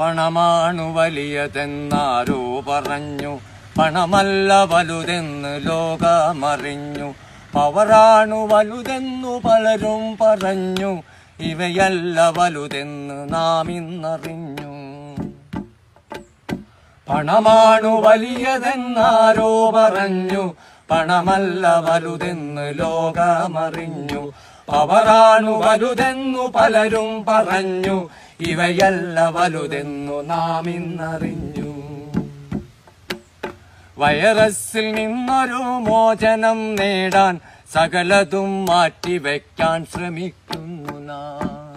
പണമാണു വലിയതെന്നാരോ പറഞ്ഞു പണമല്ല വലുതെന്ന് ലോകമറിഞ്ഞു പവറാണു വലുതെന്നു പലരും പറഞ്ഞു ഇവയല്ല വലുതെന്ന് നാം ഇന്നറിഞ്ഞു പണമാണു വലിയതെന്നാരോ പറഞ്ഞു പണമല്ല വലുതെന്ന് ലോകമറിഞ്ഞു പവറാണു വലുതെന്നു പലരും പറഞ്ഞു ഇവയല്ല വലുതെന്നു നാം ഇന്നറിഞ്ഞു വൈറസിൽ നിന്നൊരു മോചനം നേടാൻ സകലതും മാറ്റിവെക്കാൻ ശ്രമിക്കുന്നു നാം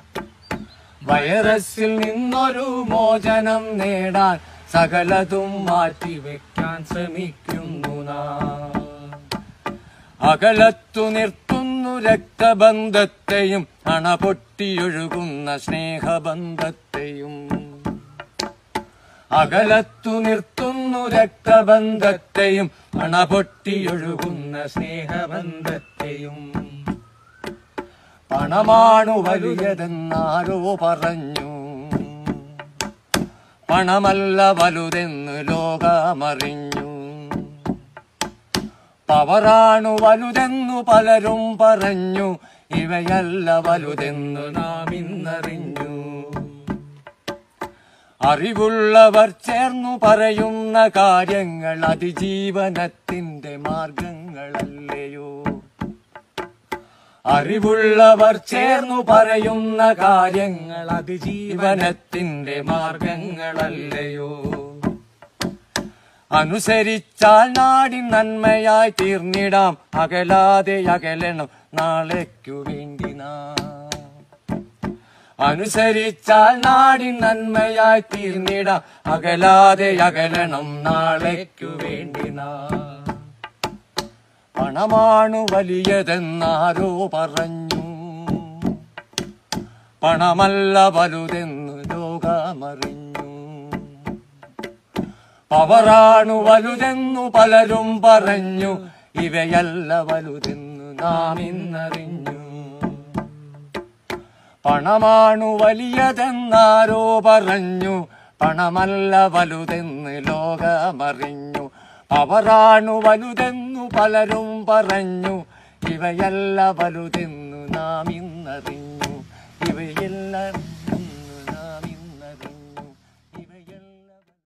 വൈറസിൽ നിന്നൊരു മോചനം നേടാൻ സകലതും മാറ്റിവെക്കാൻ ശ്രമിക്കുന്നു നാം അകലത്തു നിർത്തുന്നു രക്തബന്ധത്തെയും അണപൊട്ടിയൊഴുകുന്ന സ്നേഹബന്ധത്തെയും അകലത്തു നിർത്തുന്നു രക്തബന്ധത്തെയും അണപൊട്ടിയൊഴുകുന്ന സ്നേഹബന്ധത്തെയും പണമാണു വലിയതെന്നാരോ പറഞ്ഞു പണമല്ല വലുതെന്ന് ലോകമറിഞ്ഞു പവറാണു വലുതെന്നു പലരും പറഞ്ഞു ഇവയല്ല വലുതെന്നു നാം ഇന്നറിഞ്ഞു അറിവുള്ളവർ ചേർന്നു പറയുന്ന കാര്യങ്ങൾ അതിജീവനത്തിന്റെ മാർഗങ്ങളല്ലയോ അറിവുള്ളവർ ചേർന്നു പറയുന്ന കാര്യങ്ങൾ അതിജീവനത്തിന്റെ മാർഗങ്ങളല്ലയോ അനുസരിച്ചാൽ നാടി നന്മയായി തീർന്നിടാം അകലാതെ അകലണം നാളേക്കു വേണ്ടി നാം അനുസരിച്ചാൽ നാടി നന്മയായി തീർന്നിടാം അകലാതെ അകലണം നാളേക്കു വേണ്ടി നാം പണമാണു വലിയതെന്നാരോ പറഞ്ഞു പണമല്ല വലുതെന്ന് ലോകമറിഞ്ഞു പവറാണു വലുതെന്നു പലരും പറഞ്ഞു ഇവയല്ല വലുതെന്നു നാം ഇന്നറിഞ്ഞു പണമാണു വലിയതെന്നാരോ പറഞ്ഞു പണമല്ല വലുതെന്ന് ലോകമറിഞ്ഞു പവറാണു വലുതെന്നു പലരും പറഞ്ഞു ഇവയല്ല വലുതെന്നു നാം ഇന്നറിഞ്ഞു ഇവയെല്ലാം